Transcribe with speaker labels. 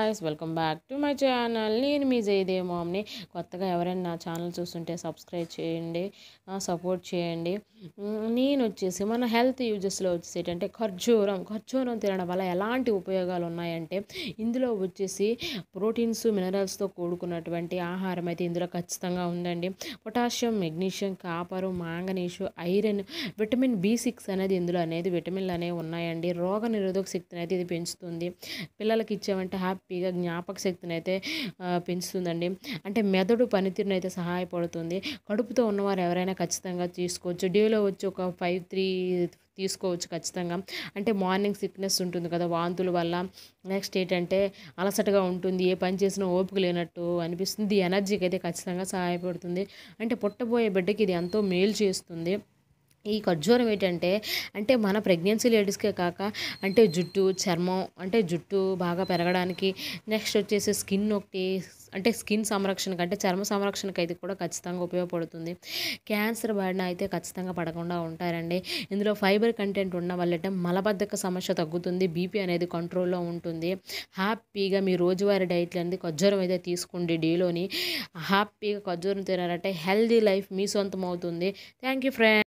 Speaker 1: guys welcome back to my channel నేను మీ జైదే మామ్ని కొత్తగా ఎవరైనా నా ఛానల్ చూస్తుంటే సబ్స్క్రైబ్ చేయండి సపోర్ట్ చేయండి మ్, నేను వచ్చేసి మన హెల్త్ యూజెస్లో వచ్చేసి ఏంటంటే ఖర్జూరం ఖర్జూరం తినడం వల్ల ఎలాంటి ఉపయోగాలు ఉన్నాయంటే ఇందులో వచ్చేసి ప్రోటీన్స్ మినరల్స్తో కూడుకున్నటువంటి ఆహారం అయితే ఇందులో ఖచ్చితంగా ఉందండి potassium magnesium copper manganese iron vitamin B six అనేది ఇందులో అనేది విటమిన్లు అనేవి ఉన్నాయండి రోగ నిరోధక శక్తిని అయితే ఇది పెంచుతుంది పిల్లలకి ఇచ్చామంటే హ్యాపీగా జ్ఞాపక శక్తిని అయితే ఆ, పెంచుతుందండి అంటే మెదడు పనితీరుని అయితే సహాయపడుతుంది కడుపుతో ఉన్నవారు ఎవరైనా ఖచ్చితంగా తీసుకోవచ్చు డేలో వచ్చి ఒక ఫైవ్ త్రీ తీసుకోవచ్చు ఖచ్చితంగా అంటే మార్నింగ్ సిక్నెస్ ఉంటుంది కదా వాంతుల వల్ల నెక్స్ట్ ఏంటంటే అలసటగా ఉంటుంది ఏ పని చేసినా ఓపిక లేనట్టు అనిపిస్తుంది ఈ ఎనర్జీకి అయితే ఖచ్చితంగా సహాయపడుతుంది అంటే పుట్టబోయే బిడ్డకి ఇది ఎంతో మేలు చేస్తుంది ఈ ఖర్జూరం ఏంటంటే అంటే మన ప్రెగ్నెన్సీ లేడీస్కే కాక అంటే జుట్టు చర్మం అంటే జుట్టు బాగా పెరగడానికి నెక్స్ట్ వచ్చేసి స్కిన్ ఒకటి అంటే స్కిన్ సంరక్షణకు అంటే చర్మ సంరక్షణకు అయితే కూడా ఖచ్చితంగా ఉపయోగపడుతుంది క్యాన్సర్ బారిన అయితే ఖచ్చితంగా పడకుండా ఉంటారండి ఇందులో ఫైబర్ కంటెంట్ ఉన్న వల్లట మలబద్ధక సమస్య తగ్గుతుంది బీపీ అనేది కంట్రోల్లో ఉంటుంది హ్యాపీగా మీ రోజువారీ డైట్లు అనేది ఖర్జూరం అయితే తీసుకోండి డేలోని హ్యాపీగా ఖర్జూరం తినారంటే హెల్దీ లైఫ్ మీ సొంతం అవుతుంది థ్యాంక్ యూ ఫ్రెండ్